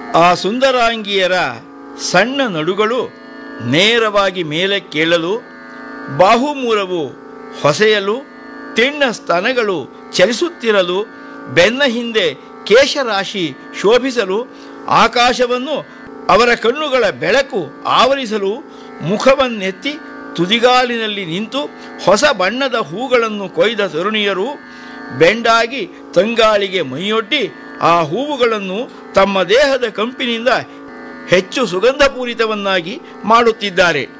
ಆ ಸುಂದರಾಂಗಿಯರ ಸಣ್ಣ ನಡುಗಳು ನೇರವಾಗಿ ಮೇಲೆ ಕೇಳಲು ಬಾಹುಮೂಲವು ಹೊಸೆಯಲು ತಿಣ್ಣ ಸ್ತನಗಳು ಚಲಿಸುತ್ತಿರಲು ಬೆನ್ನ ಹಿಂದೆ ಕೇಶರಾಶಿ ಶೋಭಿಸಲು ಆಕಾಶವನ್ನು ಅವರ ಕಣ್ಣುಗಳ ಬೆಳಕು ಆವರಿಸಲು ಮುಖವನ್ನೆತ್ತಿ ತುದಿಗಾಲಿನಲ್ಲಿ ನಿಂತು ಹೊಸ ಬಣ್ಣದ ಹೂಗಳನ್ನು ಕೊಯ್ದ ತರುಣಿಯರು ಬೆಂಡಾಗಿ ತಂಗಾಳಿಗೆ ಮೈಯೊಡ್ಡಿ ಆ ಹೂವುಗಳನ್ನು ತಮ್ಮ ದೇಹದ ಕಂಪಿನಿಂದ ಹೆಚ್ಚು ಸುಗಂಧಪೂರಿತವನ್ನಾಗಿ ಮಾಡುತ್ತಿದ್ದಾರೆ